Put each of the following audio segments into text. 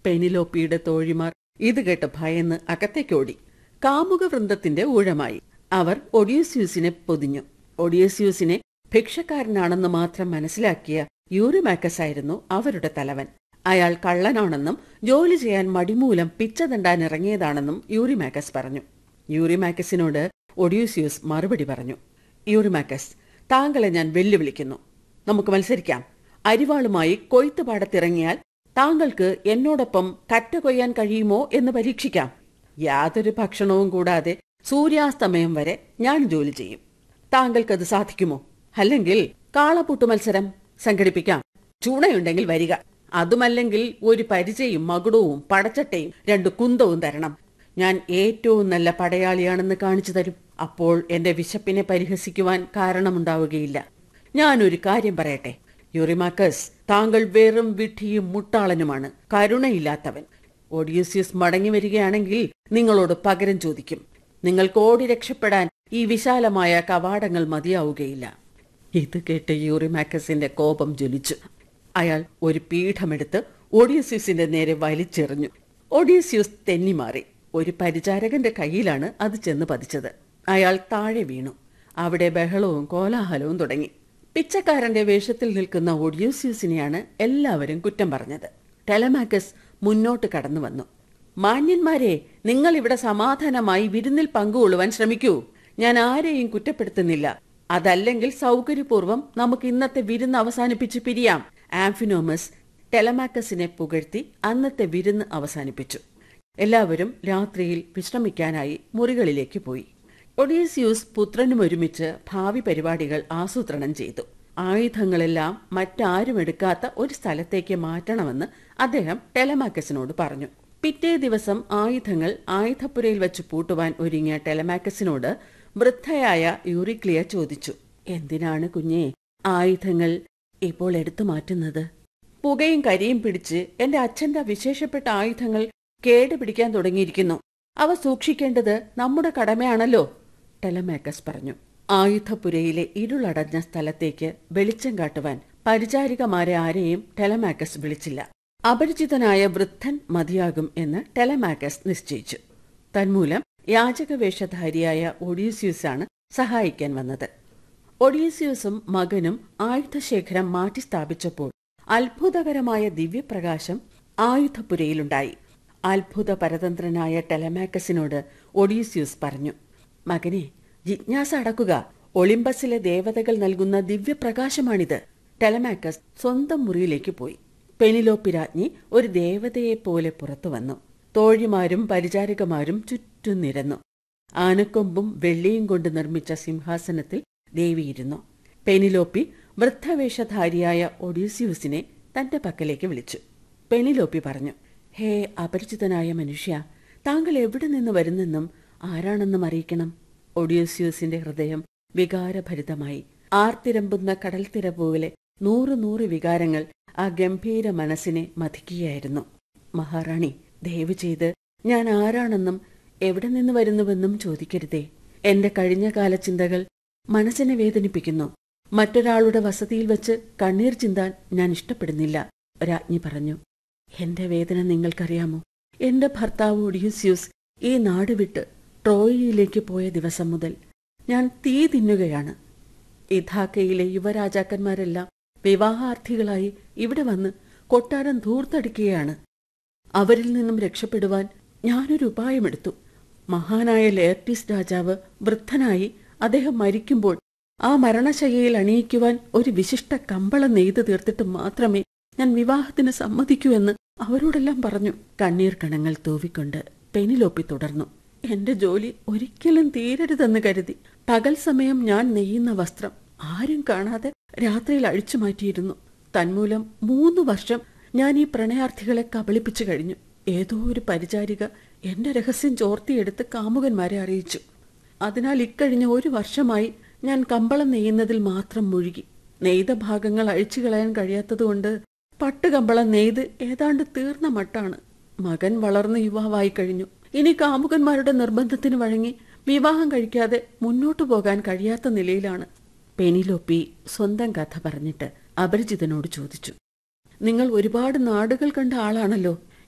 പെനിലോപ്പിയുടെ തോഴിമാർ ഇത് കേട്ട് ഭയന്ന് അകത്തേക്കോടി കാമുക വൃന്ദത്തിന്റെ ഊഴമായി അവർ ഒഡിയസ്യൂസിനെ പൊതിഞ്ഞു ഒഡിയസ്യൂസിനെ ഭിക്ഷക്കാരനാണെന്ന് മാത്രം മനസ്സിലാക്കിയ യൂറിമാക്കസ് ആയിരുന്നു അവരുടെ തലവൻ അയാൾ കള്ളനാണെന്നും ജോലി ചെയ്യാൻ മടിമൂലം പിച്ച തണ്ടാൻ ഇറങ്ങിയതാണെന്നും യൂറിമാക്കസ് പറഞ്ഞു യൂറിമാക്കസിനോട് ഒഡ്യൂസ്യൂസ് മറുപടി പറഞ്ഞു യൂറിമാക്കസ് താങ്കളെ ഞാൻ വെല്ലുവിളിക്കുന്നു നമുക്ക് മത്സരിക്കാം അരിവാളുമായി കൊയ്ത്ത് പാടത്തിറങ്ങിയാൽ താങ്കൾക്ക് എന്നോടൊപ്പം കറ്റ കൊയ്യാൻ കഴിയുമോ എന്ന് പരീക്ഷിക്കാം യാതൊരു ഭക്ഷണവും കൂടാതെ സൂര്യാസ്തമയം വരെ ഞാൻ ജോലി ചെയ്യും താങ്കൾക്കത് സാധിക്കുമോ അല്ലെങ്കിൽ കാളപൂട്ട് മത്സരം സംഘടിപ്പിക്കാം ചൂണയുണ്ടെങ്കിൽ വരിക അതുമല്ലെങ്കിൽ ഒരു പരിചയും മകുടവും പടച്ചട്ടയും രണ്ട് കുന്തവും തരണം ഞാൻ ഏറ്റവും നല്ല പടയാളിയാണെന്ന് കാണിച്ചു തരും അപ്പോൾ എന്റെ വിശപ്പിനെ പരിഹസിക്കുവാൻ കാരണമുണ്ടാവുകയില്ല ഞാനൊരു കാര്യം പറയട്ടെ യുറിമാക്കസ് താങ്കൾ വെറും വിഡ്ഢിയും മുട്ടാളനുമാണ് കരുണയില്ലാത്തവൻ ഒഡ്യൂസ്യസ് മടങ്ങി വരികയാണെങ്കിൽ നിങ്ങളോട് പകരം ചോദിക്കും നിങ്ങൾക്ക് ഓടി രക്ഷപ്പെടാൻ ഈ വിശാലമായ കവാടങ്ങൾ മതിയാവുകയില്ല ഇത് കേട്ട് യൂറിമാക്കസിന്റെ കോപം ജ്വലിച്ചു അയാൾ ഒരു പീഠമെടുത്ത് ഒഡിയസ്യൂസിന്റെ നേരെ വലിച്ചെറിഞ്ഞു ഒഡിയസ്യൂസ് തെന്നിമാറി ഒരു പരിചാരകന്റെ കയ്യിലാണ് അത് ചെന്ന് പതിച്ചത് അയാൾ താഴെ വീണു അവിടെ ബഹളവും കോലാഹലവും തുടങ്ങി പിച്ചക്കാരന്റെ വേഷത്തിൽ നിൽക്കുന്ന ഒഡിയൂസ്യൂസിനെയാണ് എല്ലാവരും കുറ്റം പറഞ്ഞത് ടെലമാക്കസ് മുന്നോട്ട് കടന്നു വന്നു മാന്യന്മാരെ നിങ്ങൾ ഇവിടെ സമാധാനമായി വിരുന്നിൽ പങ്കുകൊള്ളുവാൻ ശ്രമിക്കൂ ഞാൻ ആരെയും കുറ്റപ്പെടുത്തുന്നില്ല അതല്ലെങ്കിൽ സൗകര്യപൂർവ്വം നമുക്ക് ഇന്നത്തെ വിരുന്ന് അവസാനിപ്പിച്ച് പിരിയാം ആംഫിനോമസ് ടെലമാക്കസിനെ പുകഴ്ത്തി അന്നത്തെ വിരുന്ന് അവസാനിപ്പിച്ചു എല്ലാവരും രാത്രിയിൽ വിശ്രമിക്കാനായി മുറികളിലേക്ക് പോയി ഒഡീസിയൂസ് പുത്രനും ഒരുമിച്ച് ഭാവി പരിപാടികൾ ആസൂത്രണം ചെയ്തു ആയുധങ്ങളെല്ലാം മറ്റാരും എടുക്കാത്ത ഒരു സ്ഥലത്തേക്ക് മാറ്റണമെന്ന് അദ്ദേഹം ടെലമാക്കസിനോട് പറഞ്ഞു പിറ്റേ ദിവസം ആയുധങ്ങൾ ആയുധപ്പുരയിൽ വെച്ച് പൂട്ടുവാൻ ഒരുങ്ങിയ ടെലമാക്കസിനോട് വൃദ്ധയായ യൂറിക്ലിയ ചോദിച്ചു എന്തിനാണ് കുഞ്ഞെ ആയുധങ്ങൾ ഇപ്പോൾ എടുത്തു മാറ്റുന്നത് പുകയും കരിയും പിടിച്ച് എന്റെ അച്ഛന്റെ വിശേഷപ്പെട്ട ആയുധങ്ങൾ കേടുപിടിക്കാൻ തുടങ്ങിയിരിക്കുന്നു അവ സൂക്ഷിക്കേണ്ടത് നമ്മുടെ കടമയാണല്ലോ ടെലമേക്കസ് പറഞ്ഞു ആയുധപുരയിലെ ഇരുളടഞ്ഞ സ്ഥലത്തേക്ക് വെളിച്ചം കാട്ടുവാൻ പരിചാരികമാരെ ആരെയും ടെലമാക്കസ് വിളിച്ചില്ല അപരിചിതനായ വൃദ്ധൻ മതിയാകും എന്ന് ടെലമാക്കസ് നിശ്ചയിച്ചു തന്മൂലം യാചകവേഷധാരിയായ ഒഡീസ്യൂസാണ് സഹായിക്കാൻ വന്നത് ഒഡീസ്യൂസും മകനും ആയുധശേഖരം മാറ്റി സ്ഥാപിച്ചപ്പോൾ അത്ഭുതകരമായ ദിവ്യപ്രകാശം ആയുധപുരയിലുണ്ടായി അത്ഭുത പരതന്ത്രനായ ടെലമാക്കസിനോട് ഒഡീസ്യൂസ് പറഞ്ഞു മകനെ ജിജ്ഞാസ അടക്കുക ഒളിമ്പസിലെ ദേവതകൾ നൽകുന്ന ദിവ്യപ്രകാശമാണിത് ടെലമാക്കസ് സ്വന്തം മുറിയിലേക്ക് പോയി പെനിലോപ്പി രാജ്ഞി ഒരു ദേവതയെപ്പോലെ പുറത്തു വന്നു തോഴിമാരും പരിചാരികമാരും ചുറ്റും നിരന്നു ആനക്കൊമ്പും വെള്ളിയും കൊണ്ട് നിർമ്മിച്ച സിംഹാസനത്തിൽ ദേവിയിരുന്നു പെനിലോപ്പി വൃദ്ധവേഷധാരിയായ ഒഡീസ്യൂസിനെ തന്റെ പക്കലേക്ക് വിളിച്ചു പെനിലോപ്പി പറഞ്ഞു ഹേ അപരിചിതനായ മനുഷ്യ താങ്കൾ എവിടെ നിന്ന് വരുന്നെന്നും ആരാണെന്നും അറിയിക്കണം ഒഡീസ്യൂസിന്റെ ഹൃദയം വികാരഭരിതമായി ആർത്തിരമ്പുന്ന കടൽത്തിര പോലെ നൂറ് നൂറ് വികാരങ്ങൾ ആ ഗംഭീര മനസ്സിനെ മതിക്കുകയായിരുന്നു മഹാറാണി ദയവ് ചെയ്ത് ഞാൻ ആരാണെന്നും എവിടെ നിന്ന് വരുന്നുവെന്നും ചോദിക്കരുതേ എന്റെ കഴിഞ്ഞ കാല ചിന്തകൾ മനസ്സിനെ വേദനിപ്പിക്കുന്നു മറ്റൊരാളുടെ വസതിയിൽ വെച്ച് കണ്ണീർ ചിന്താൻ ഞാൻ ഇഷ്ടപ്പെടുന്നില്ല രാജ്ഞി പറഞ്ഞു എന്റെ വേദന നിങ്ങൾക്കറിയാമോ എന്റെ ഭർത്താവ് ഒഡിയൂസ്യൂസ് ഈ നാട് വിട്ട് ട്രോയിയിലേക്ക് പോയ ദിവസം മുതൽ ഞാൻ തീ തിന്നുകയാണ് ഇഥാക്കയിലെ യുവരാജാക്കന്മാരെല്ലാം വിവാഹാർത്ഥികളായി ഇവിടെ വന്ന് കൊട്ടാരം ധൂർത്തടിക്കുകയാണ് അവരിൽ നിന്നും രക്ഷപ്പെടുവാൻ ഞാനൊരു ഉപായമെടുത്തു മഹാനായ ലേർട്ടിസ് രാജാവ് വൃദ്ധനായി അദ്ദേഹം മരിക്കുമ്പോൾ ആ മരണശയ്യയിൽ അണിയിക്കുവാൻ ഒരു വിശിഷ്ട കമ്പളം നെയ്തു തീർത്തിട്ട് മാത്രമേ ഞാൻ വിവാഹത്തിന് സമ്മതിക്കൂ എന്ന് അവരോടെല്ലാം പറഞ്ഞു കണ്ണീർ കണങ്ങൾ തൂവിക്കൊണ്ട് പെനിലോപ്പി തുടർന്നു എന്റെ ജോലി ഒരിക്കലും തീരരുതെന്ന് കരുതി പകൽ സമയം ഞാൻ നെയ്യുന്ന വസ്ത്രം ആരും കാണാതെ രാത്രിയിൽ അഴിച്ചു മാറ്റിയിരുന്നു തന്മൂലം മൂന്ന് വർഷം ഞാൻ ഈ പ്രണയാർത്ഥികളെ കബളിപ്പിച്ചു കഴിഞ്ഞു ഏതോ ഒരു പരിചാരിക എന്റെ രഹസ്യം ചോർത്തിയെടുത്ത് കാമുകന്മാരെ അറിയിച്ചു അതിനാൽ ഇക്കഴിഞ്ഞ ഒരു വർഷമായി ഞാൻ കമ്പളം നെയ്യുന്നതിൽ മാത്രം മുഴുകി നെയ്ത ഭാഗങ്ങൾ അഴിച്ചു കളയാൻ കഴിയാത്തതുകൊണ്ട് പട്ടുകമ്പളം നെയ്ത് ഏതാണ്ട് തീർന്ന മട്ടാണ് മകൻ വളർന്ന യുവാവായി കഴിഞ്ഞു ഇനി കാമുകന്മാരുടെ നിർബന്ധത്തിന് വഴങ്ങി വിവാഹം കഴിക്കാതെ മുന്നോട്ടു പോകാൻ കഴിയാത്ത നിലയിലാണ് പെനിലോപ്പി സ്വന്തം കഥ പറഞ്ഞിട്ട് അപരിചിതനോട് ചോദിച്ചു നിങ്ങൾ ഒരുപാട് നാടുകൾ കണ്ട ആളാണല്ലോ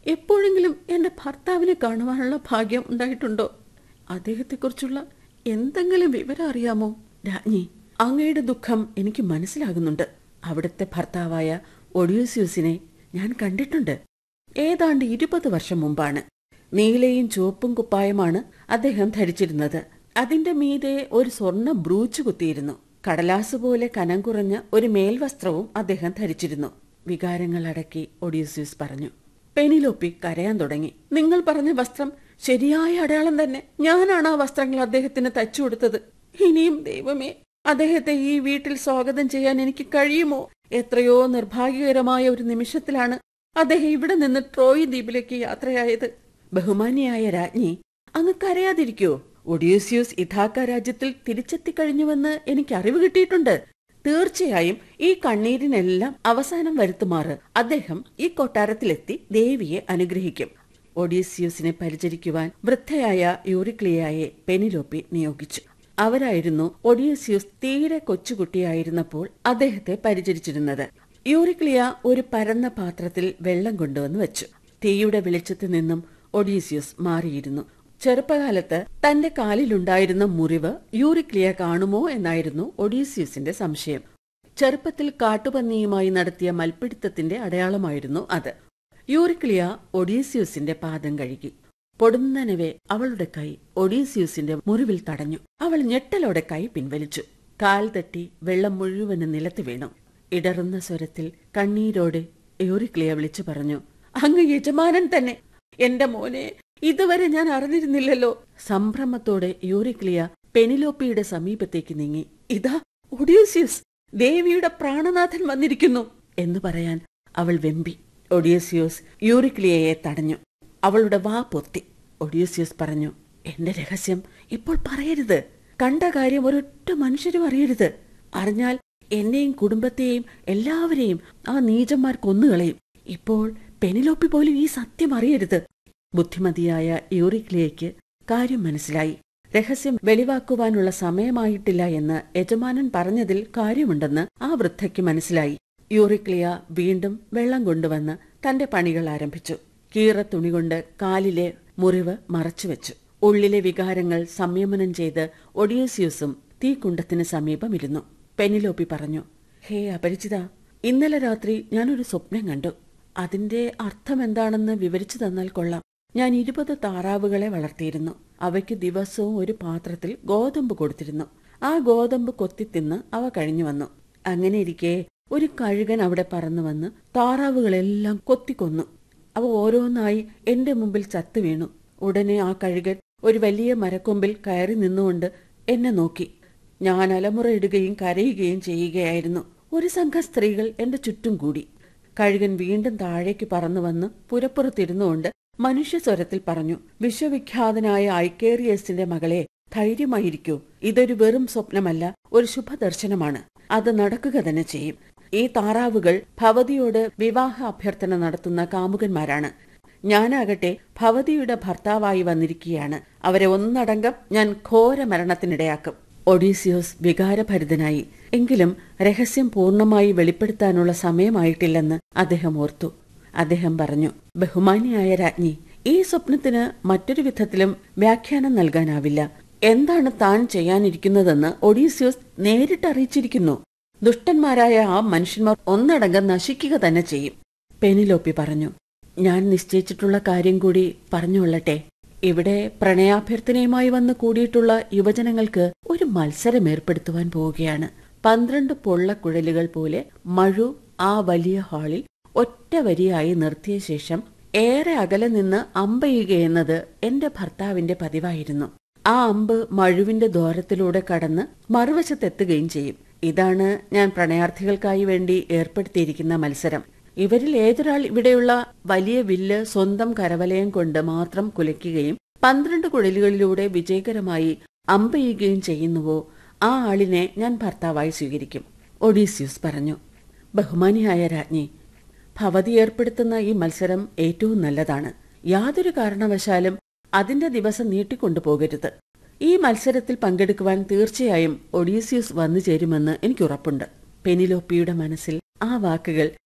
എപ്പോഴെങ്കിലും എന്റെ ഭർത്താവിനെ കാണുവാനുള്ള ഭാഗ്യം ഉണ്ടായിട്ടുണ്ടോ അദ്ദേഹത്തെക്കുറിച്ചുള്ള എന്തെങ്കിലും വിവരം അറിയാമോ രാജ്ഞി അങ്ങയുടെ ദുഃഖം എനിക്ക് മനസ്സിലാകുന്നുണ്ട് അവിടുത്തെ ഭർത്താവായ ഒഡിയോസ്യൂസിനെ ഞാൻ കണ്ടിട്ടുണ്ട് ഏതാണ്ട് ഇരുപത് വർഷം മുമ്പാണ് നീലയും ചുവപ്പും കുപ്പായമാണ് അദ്ദേഹം ധരിച്ചിരുന്നത് അതിന്റെ മീതെ ഒരു സ്വർണ്ണ ബ്രൂച്ച് കുത്തിയിരുന്നു കടലാസ് പോലെ കനം കുറഞ്ഞ ഒരു മേൽവസ്ത്രവും അദ്ദേഹം ധരിച്ചിരുന്നു വികാരങ്ങൾ അടക്കി ഒഡീസ്യൂസ് പറഞ്ഞു പെനിലോപ്പി കരയാൻ തുടങ്ങി നിങ്ങൾ പറഞ്ഞ വസ്ത്രം ശരിയായ അടയാളം തന്നെ ഞാനാണ് ആ വസ്ത്രങ്ങൾ അദ്ദേഹത്തിന് തച്ചു കൊടുത്തത് ഇനിയും ദൈവമേ അദ്ദേഹത്തെ ഈ വീട്ടിൽ സ്വാഗതം ചെയ്യാൻ എനിക്ക് കഴിയുമോ എത്രയോ നിർഭാഗ്യകരമായ ഒരു നിമിഷത്തിലാണ് അദ്ദേഹം ഇവിടെ നിന്ന് ട്രോയ് ദ്വീപിലേക്ക് യാത്രയായത് ബഹുമാനിയായ രാജ്ഞി അങ്ങ് കരയാതിരിക്കോ ഒഡീസ്യൂസ് ഇഥാക്ക രാജ്യത്തിൽ തിരിച്ചെത്തിക്കഴിഞ്ഞുവെന്ന് എനിക്ക് അറിവ് കിട്ടിയിട്ടുണ്ട് തീർച്ചയായും ഈ കണ്ണീരിനെല്ലാം അവസാനം വരുത്തുമാറ് അദ്ദേഹം ഈ കൊട്ടാരത്തിലെത്തി ദേവിയെ അനുഗ്രഹിക്കും ഒഡീസ്യൂസിനെ പരിചരിക്കുവാൻ വൃദ്ധയായ യൂറിക്ലിയായെ പെനിലോപ്പി നിയോഗിച്ചു അവരായിരുന്നു ഒഡീസ്യൂസ് തീരെ കൊച്ചുകുട്ടിയായിരുന്നപ്പോൾ അദ്ദേഹത്തെ പരിചരിച്ചിരുന്നത് യൂറിക്ലിയ ഒരു പരന്ന പാത്രത്തിൽ വെള്ളം കൊണ്ടുവന്ന് വെച്ചു തീയുടെ വെളിച്ചത്തിൽ നിന്നും ഒഡീസ്യൂസ് മാറിയിരുന്നു ചെറുപ്പകാലത്ത് തന്റെ കാലിലുണ്ടായിരുന്ന മുറിവ് യൂറിക്ലിയ കാണുമോ എന്നായിരുന്നു ഒഡീസ്യൂസിന്റെ സംശയം ചെറുപ്പത്തിൽ കാട്ടുപന്നിയുമായി നടത്തിയ മൽപ്പിടുത്തത്തിന്റെ അടയാളമായിരുന്നു അത് യൂറിക്ലിയ ഒഡീസ്യൂസിന്റെ പാദം കഴുകി പൊടുന്നനവെ അവളുടെ കൈ ഒഡീസ്യൂസിന്റെ മുറിവിൽ തടഞ്ഞു അവൾ ഞെട്ടലോടെ കൈ പിൻവലിച്ചു കാൽ തട്ടി വെള്ളം മുഴുവനും നിലത്ത് വീണു ഇടറുന്ന സ്വരത്തിൽ കണ്ണീരോടെ യൂറിക്ലിയ വിളിച്ചു പറഞ്ഞു അങ്ങ് യജമാനൻ തന്നെ എന്റെ മോനെ ഇതുവരെ ഞാൻ അറിഞ്ഞിരുന്നില്ലല്ലോ സംഭ്രമത്തോടെ യൂറിക്ലിയ പെനിലോപ്പിയുടെ സമീപത്തേക്ക് നീങ്ങി ഇതാ ഒഡീസ്യൂസ് ദേവിയുടെ പ്രാണനാഥൻ വന്നിരിക്കുന്നു എന്ന് പറയാൻ അവൾ വെമ്പി ഒഡിയസ്യൂസ് യൂറിക്ലിയയെ തടഞ്ഞു അവളുടെ വാ പൊത്തി ഒഡിയസ്യൂസ് പറഞ്ഞു എന്റെ രഹസ്യം ഇപ്പോൾ പറയരുത് കണ്ട കാര്യം ഒരൊറ്റ മനുഷ്യരും അറിയരുത് അറിഞ്ഞാൽ എന്നെയും കുടുംബത്തെയും എല്ലാവരെയും ആ നീചന്മാർ കൊന്നുകളയും ഇപ്പോൾ പെനിലോപ്പി പോലും ഈ സത്യം അറിയരുത് ബുദ്ധിമതിയായ യൂറിക്ലിയയ്ക്ക് കാര്യം മനസ്സിലായി രഹസ്യം വെളിവാക്കുവാനുള്ള സമയമായിട്ടില്ല എന്ന് യജമാനൻ പറഞ്ഞതിൽ കാര്യമുണ്ടെന്ന് ആ വൃദ്ധയ്ക്ക് മനസ്സിലായി യൂറിക്ലിയ വീണ്ടും വെള്ളം കൊണ്ടുവന്ന് തന്റെ പണികൾ ആരംഭിച്ചു കീറ തുണികൊണ്ട് കാലിലെ മുറിവ് മറച്ചുവെച്ചു ഉള്ളിലെ വികാരങ്ങൾ സംയമനം ചെയ്ത് ഒഡിയസ്യൂസും തീക്കുണ്ടത്തിന് സമീപമിരുന്നു പെനിലോപ്പി പറഞ്ഞു ഹേ അപരിചിത ഇന്നലെ രാത്രി ഞാനൊരു സ്വപ്നം കണ്ടു അതിന്റെ അർത്ഥം എന്താണെന്ന് വിവരിച്ചു തന്നാൽ കൊള്ളാം ഞാൻ ഇരുപത് താറാവുകളെ വളർത്തിയിരുന്നു അവയ്ക്ക് ദിവസവും ഒരു പാത്രത്തിൽ ഗോതമ്പ് കൊടുത്തിരുന്നു ആ ഗോതമ്പ് കൊത്തിത്തിന്ന് അവ കഴിഞ്ഞു വന്നു അങ്ങനെ ഇരിക്കെ ഒരു കഴുകൻ അവിടെ പറന്നു വന്ന് താറാവുകളെല്ലാം കൊത്തിക്കൊന്നു അവ ഓരോന്നായി എന്റെ മുമ്പിൽ ചത്തു വീണു ഉടനെ ആ കഴുകൻ ഒരു വലിയ മരക്കൊമ്പിൽ കയറി നിന്നുകൊണ്ട് എന്നെ നോക്കി ഞാൻ അലമുറയിടുകയും കരയുകയും ചെയ്യുകയായിരുന്നു ഒരു സംഘം സ്ത്രീകൾ എന്റെ ചുറ്റും കൂടി കഴുകൻ വീണ്ടും താഴേക്ക് പറന്നു വന്ന് പുരപ്പുറത്തിരുന്നുകൊണ്ട് മനുഷ്യ സ്വരത്തിൽ പറഞ്ഞു വിശ്വവിഖ്യാതനായ ഐക്കേറിയസിന്റെ മകളെ ധൈര്യമായിരിക്കൂ ഇതൊരു വെറും സ്വപ്നമല്ല ഒരു ശുഭദർശനമാണ് അത് നടക്കുക തന്നെ ചെയ്യും ഈ താറാവുകൾ ഭവതിയോട് വിവാഹ അഭ്യർത്ഥന നടത്തുന്ന കാമുകന്മാരാണ് ഞാനാകട്ടെ ഭവതിയുടെ ഭർത്താവായി വന്നിരിക്കുകയാണ് അവരെ ഒന്നടങ്കം ഞാൻ ഘോര മരണത്തിനിടയാക്കും ഒഡീസിയോസ് വികാരഭരിതനായി എങ്കിലും രഹസ്യം പൂർണ്ണമായി വെളിപ്പെടുത്താനുള്ള സമയമായിട്ടില്ലെന്ന് അദ്ദേഹം ഓർത്തു അദ്ദേഹം പറഞ്ഞു ബഹുമാനിയായ രാജ്ഞി ഈ സ്വപ്നത്തിന് മറ്റൊരു വിധത്തിലും വ്യാഖ്യാനം നൽകാനാവില്ല എന്താണ് താൻ ചെയ്യാനിരിക്കുന്നതെന്ന് ഒഡീസിയോസ് നേരിട്ട് അറിയിച്ചിരിക്കുന്നു ദുഷ്ടന്മാരായ ആ മനുഷ്യന്മാർ ഒന്നടങ്കം നശിക്കുക തന്നെ ചെയ്യും പെനിലോപ്പി പറഞ്ഞു ഞാൻ നിശ്ചയിച്ചിട്ടുള്ള കാര്യം കൂടി പറഞ്ഞുകൊള്ളട്ടെ ഇവിടെ പ്രണയാഭ്യർത്ഥനയുമായി വന്ന് കൂടിയിട്ടുള്ള യുവജനങ്ങൾക്ക് ഒരു മത്സരം ഏർപ്പെടുത്തുവാൻ പോവുകയാണ് പന്ത്രണ്ട് പൊള്ളക്കുഴലുകൾ പോലെ മഴു ആ വലിയ ഹാളിൽ ഒറ്റ വരിയായി നിർത്തിയ ശേഷം ഏറെ അകലെ നിന്ന് അമ്പെയ്യുകയെന്നത് എന്റെ ഭർത്താവിന്റെ പതിവായിരുന്നു ആ അമ്പ് മഴുവിന്റെ ദ്വാരത്തിലൂടെ കടന്ന് മറുവശത്തെത്തുകയും ചെയ്യും ഇതാണ് ഞാൻ പ്രണയാർത്ഥികൾക്കായി വേണ്ടി ഏർപ്പെടുത്തിയിരിക്കുന്ന മത്സരം ഇവരിൽ ഏതൊരാൾ ഇവിടെയുള്ള വലിയ വില്ല് സ്വന്തം കരവലയം കൊണ്ട് മാത്രം കുലയ്ക്കുകയും പന്ത്രണ്ട് കുഴലുകളിലൂടെ വിജയകരമായി അമ്പെയ്യുകയും ചെയ്യുന്നുവോ ആ ആളിനെ ഞാൻ ഭർത്താവായി സ്വീകരിക്കും ഒഡീസ്യൂസ് പറഞ്ഞു ബഹുമാനിയായ രാജ്ഞി ഭവതി ഏർപ്പെടുത്തുന്ന ഈ മത്സരം ഏറ്റവും നല്ലതാണ് യാതൊരു കാരണവശാലും അതിന്റെ ദിവസം നീട്ടിക്കൊണ്ടുപോകരുത് ഈ മത്സരത്തിൽ പങ്കെടുക്കുവാൻ തീർച്ചയായും ഒഡീസ്യൂസ് വന്നു ചേരുമെന്ന് എനിക്ക് ഉറപ്പുണ്ട് പെനിലോപ്പിയുടെ മനസ്സിൽ ആ വാക്കുകൾ